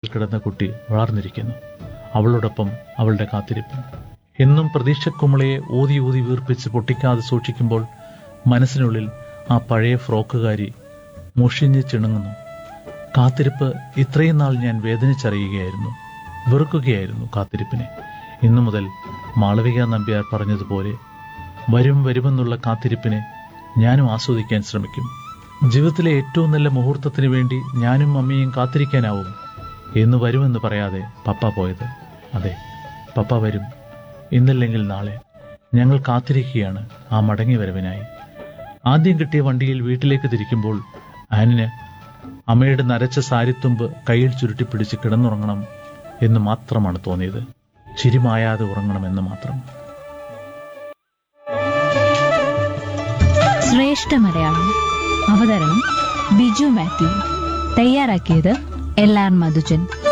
കിടന്ന കുട്ടി വളർന്നിരിക്കുന്നു അവളോടൊപ്പം അവളുടെ കാത്തിരിപ്പും എന്നും പ്രതീക്ഷക്കുമളയെ ഊതി ഊതി വീർപ്പിച്ച് പൊട്ടിക്കാതെ സൂക്ഷിക്കുമ്പോൾ മനസ്സിനുള്ളിൽ ആ പഴയ ഫ്രോക്കുകാരി മുഷിഞ്ഞ് ചിണുങ്ങുന്നു കാത്തിരിപ്പ് ഇത്രയും നാൾ ഞാൻ വേദനിച്ചറിയുകയായിരുന്നു വെറുക്കുകയായിരുന്നു കാത്തിരിപ്പിനെ ഇന്നു മുതൽ മാളവിക നമ്പ്യാർ പറഞ്ഞതുപോലെ വരും വരുമെന്നുള്ള കാത്തിരിപ്പിനെ ഞാനും ആസ്വദിക്കാൻ ശ്രമിക്കും ജീവിതത്തിലെ ഏറ്റവും നല്ല മുഹൂർത്തത്തിന് വേണ്ടി ഞാനും അമ്മയും കാത്തിരിക്കാനാവും എന്ന് വരുമെന്ന് പറയാതെ പപ്പ പോയത് അതെ പപ്പ വരും ഇന്നല്ലെങ്കിൽ നാളെ ഞങ്ങൾ കാത്തിരിക്കുകയാണ് ആ മടങ്ങി വരവിനായി ആദ്യം കിട്ടിയ വണ്ടിയിൽ വീട്ടിലേക്ക് തിരിക്കുമ്പോൾ ആനിന് അമ്മയുടെ നരച്ച സാരിത്തുമ്പ് കയ്യിൽ ചുരുട്ടിപ്പിടിച്ച് കിടന്നുറങ്ങണം എന്ന് മാത്രമാണ് തോന്നിയത് ചിരിമായാതെ ഉറങ്ങണമെന്ന് മാത്രം ശ്രേഷ്ഠ മലയാളം അവതരണം ബിജു മാത്യു തയ്യാറാക്കിയത് എൽ ആർ മധുജൻ